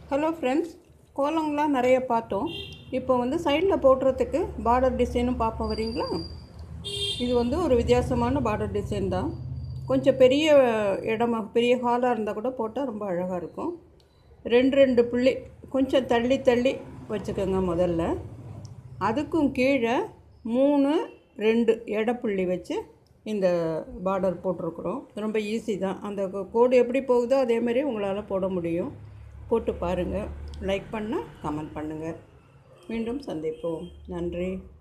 hello friends கோலங்களாம் நிறைய பார்த்தோம் இப்போ வந்து சைடில் போடுறதுக்கு பார்டர் டிசைனும் பார்ப்போம் வரீங்களா இது வந்து ஒரு வித்தியாசமான பார்டர் டிசைன் தான் கொஞ்சம் பெரிய இடமா பெரிய ஹாலாக இருந்தால் கூட போட்டால் ரொம்ப அழகாக இருக்கும் ரெண்டு ரெண்டு புள்ளி கொஞ்சம் தள்ளி தள்ளி வச்சுக்கோங்க முதல்ல அதுக்கும் கீழே மூணு ரெண்டு எடப்புள்ளி வச்சு இந்த பார்டர் போட்டிருக்குறோம் ரொம்ப ஈஸி தான் அந்த கோ- கோடு எப்படி போகுதோ அதே மாதிரி உங்களால் போட முடியும் போட்டு பாருங்கள் லைக் பண்ணால் கமெண்ட் பண்ணுங்கள் மீண்டும் சந்திப்போம் நன்றி